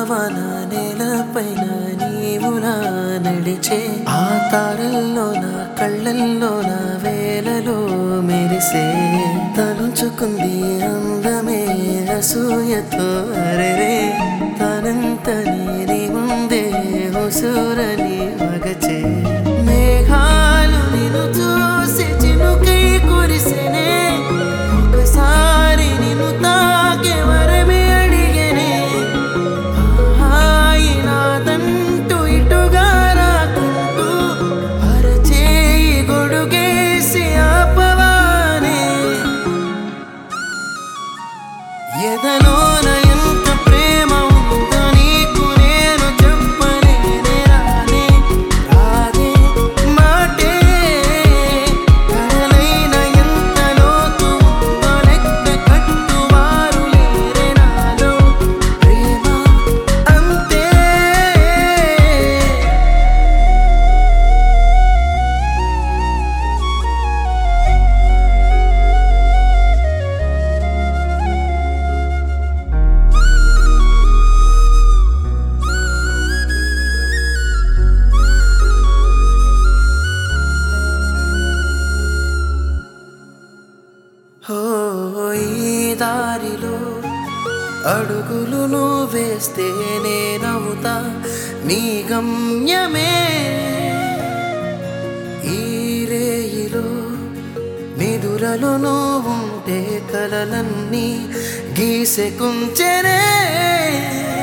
వాన నేలపైన నీవులా నడిచే ఆ తారల్లో నా కళ్ళల్లో నా వేలలో మెరిసే తలుచుకుంది అందమే అసూయతో అరెరే తనంత నీ ముందే ఉసూరని మగచే మేఘాలు నిన్ను చూసి చినుకై కురిసెనే ఒకసారి నిన్ను తాకే వరమే అడిగనే హాయి నాదంటూ ఇటుగా రాకుంటూ అరచేయి గొడుగేసి ఆపవానే ఎదలోన ఎంత ప్రేమ ఉందో నీకు నేను చెప్పలేనే రానే రాదే మాటే కడలైన ఎంత లోతు ఉందో లెక్క కట్టువారు లేరే నాలో ప్రేమ అంతే ఓ ఈ దారిలో అడుగులు నువ్వు వేస్తే నేనవుతా నీ గమ్యమే ఈ రేయిలో నిదురలు నువ్వుంటే కలలన్నీ గీసె కుంచెనే